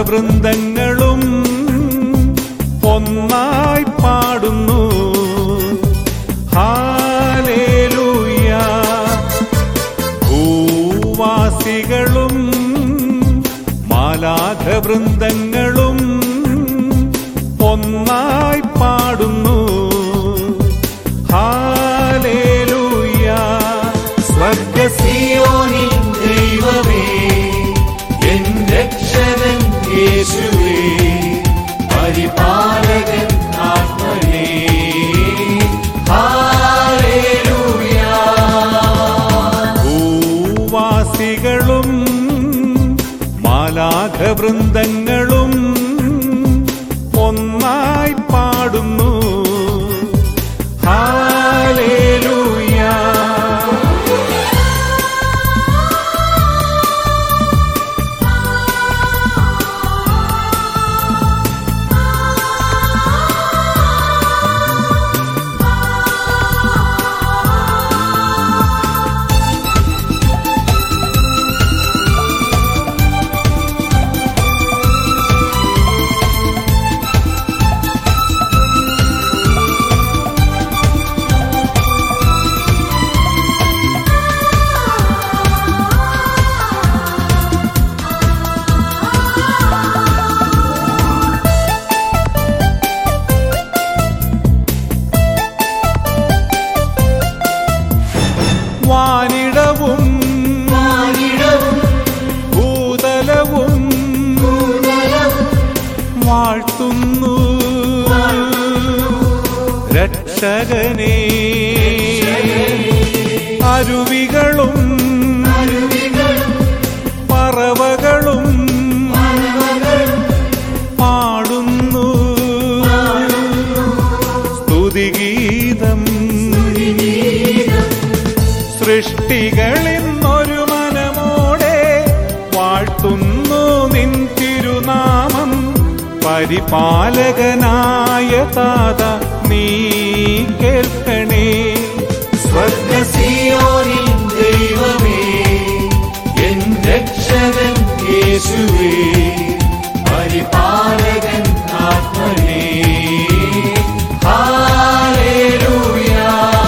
മാലാഘവൃന്ദങ്ങളും ഒന്നായി പാടുന്നു ഹാലേലൂയ ഭൂവാസികളും മാലാഘവൃന്ദങ്ങളും ഒന്നായി പാടുന്നു ഹാലേലൂയ സ്വർഗസിയോനിൻ ദൈവമേ എൻ രക്ഷകൻ യേശുവേ പരിപാലകൻ ആത്മനേ ഹാലേലൂയ ഭൂവാസികളും മാലാഘവൃന്ദങ്ങളും ഒന്നായി പാടുന്നു ഹാലേലൂയ വാനിടവും ഭൂതലവും വാഴ്ത്തുന്നു രക്ഷകനെ അരുവികളും പറവകളും പാടുന്നു സ്തുതിഗീതം സൃഷ്ടികളിന്നൊരു മനമോടെ വാഴ്ത്തുന്നു നിൻ തിരുനാമം പരിപാലകനായ താത നീ കേൾക്കണേ സ്വർഗസിയോനിൻ ദൈവമേ എൻ രക്ഷകൻ യേശുവേ പരിപാലകൻ ആത്മനേ ഹാലേലൂയ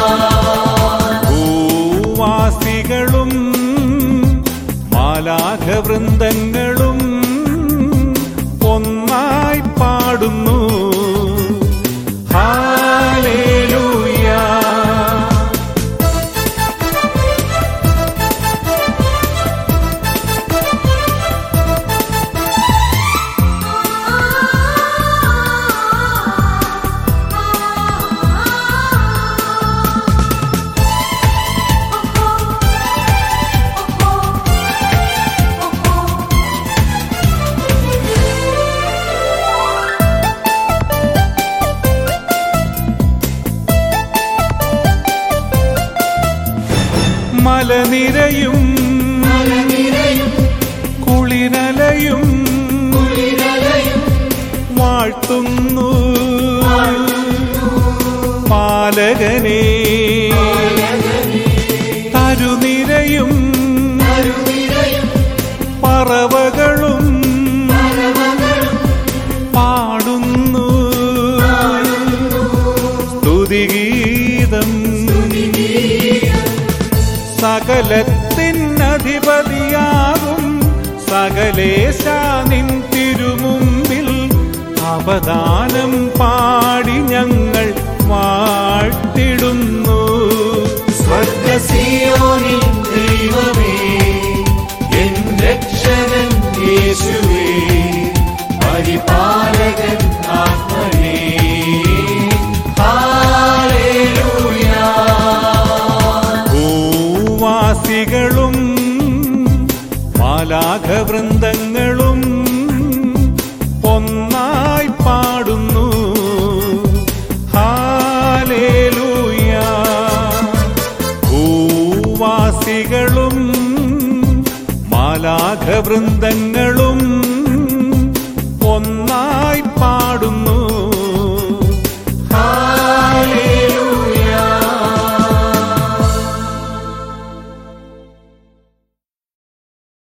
ഭൂവാസികളും മാലാഘവൃന്ദങ്ങളും ഒന്നായി പാടുന്നു ഹാലേലൂയ മലനിരയും കുളിരലയും വാഴ്ത്തുന്നു പാലകനെ കരുനിരയും പറവകളും പാടുന്നു സ്തുതിഗീതം സകലത്തിനധിപതിയാകും സകലേശാനിൻ തിരുമുമ്പിൽ അവദാനം പാടി ഞങ്ങൾ വാഴ്ത്തിടുന്നു സ്വർഗസിയോനിൻ ദൈവമേ എൻ രക്ഷകൻ യേശുവേ പരിപാലകൻ ആത്മനേ ഹാലേലൂയ ഭൂവാസികളും മാലാഘവൃന്ദങ്ങളും ഒന്നായി പാടുന്നു ഹാലേലൂയ ഭൂവാസികളും മാലാഘവൃന്ദങ്ങളും